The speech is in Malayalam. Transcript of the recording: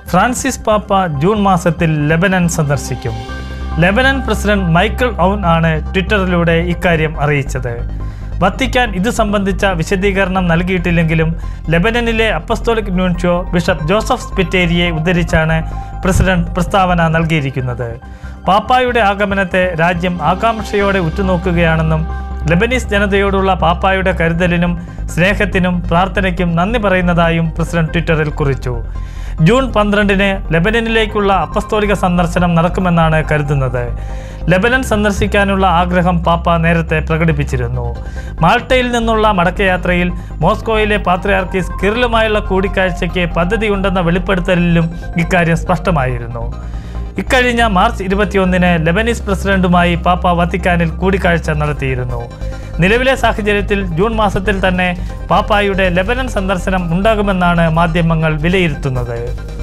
ഫ്രാൻസിസ് പാപ്പ ജൂൺ മാസത്തിൽ ലെബനൻ സന്ദർശിക്കും ലെബനൻ പ്രസിഡന്റ് മൈക്കിൾ ഔൻ ആണ് ട്വിറ്ററിലൂടെ ഇക്കാര്യം അറിയിച്ചത് വത്തിക്കാൻ ഇത് സംബന്ധിച്ച വിശദീകരണം നൽകിയിട്ടില്ലെങ്കിലും ലെബനനിലെ അപ്പസ്തോലിക് ന്യൂൻഷോ ബിഷപ്പ് ജോസഫ് സ്പിറ്റേരിയെ ഉദ്ധരിച്ചാണ് പ്രസിഡന്റ് പ്രസ്താവന നൽകിയിരിക്കുന്നത് പാപ്പായുടെ ആഗമനത്തെ രാജ്യം ആകാംക്ഷയോടെ ഉറ്റുനോക്കുകയാണെന്നും ലെബനീസ് ജനതയോടുള്ള പാപ്പായുടെ കരുതലിനും സ്നേഹത്തിനും പ്രാർത്ഥനയ്ക്കും നന്ദി പറയുന്നതായും പ്രസിഡന്റ് ട്വിറ്ററിൽ കുറിച്ചു ജൂൺ പന്ത്രണ്ടിന് ലെബനനിലേക്കുള്ള അപ്പസ്തോലിക സന്ദർശനം നടക്കുമെന്നാണ് കരുതുന്നത് ലെബനൻ സന്ദർശിക്കാനുള്ള ആഗ്രഹം പാപ്പ നേരത്തെ പ്രകടിപ്പിച്ചിരുന്നു മാൾട്ടയിൽ നിന്നുള്ള മടക്കയാത്രയിൽ മോസ്കോയിലെ പാത്രിയാർക്കീസ് കിറിലുമായുള്ള കൂടിക്കാഴ്ചയ്ക്ക് പദ്ധതിയുണ്ടെന്ന വെളിപ്പെടുത്തലിലും ഇക്കാര്യം സ്പഷ്ടമായിരുന്നു ഇക്കഴിഞ്ഞ മാർച്ച് ഇരുപത്തിയൊന്നിന് ലെബനീസ് പ്രസിഡന്റുമായി പാപ്പ വത്തിക്കാനിൽ കൂടിക്കാഴ്ച നടത്തിയിരുന്നു നിലവിലെ സാഹചര്യത്തിൽ ജൂൺ മാസത്തിൽ തന്നെ പാപ്പായുടെ ലെബനൻ സന്ദർശനം ഉണ്ടാകുമെന്നാണ് മാധ്യമങ്ങൾ വിലയിരുത്തുന്നത്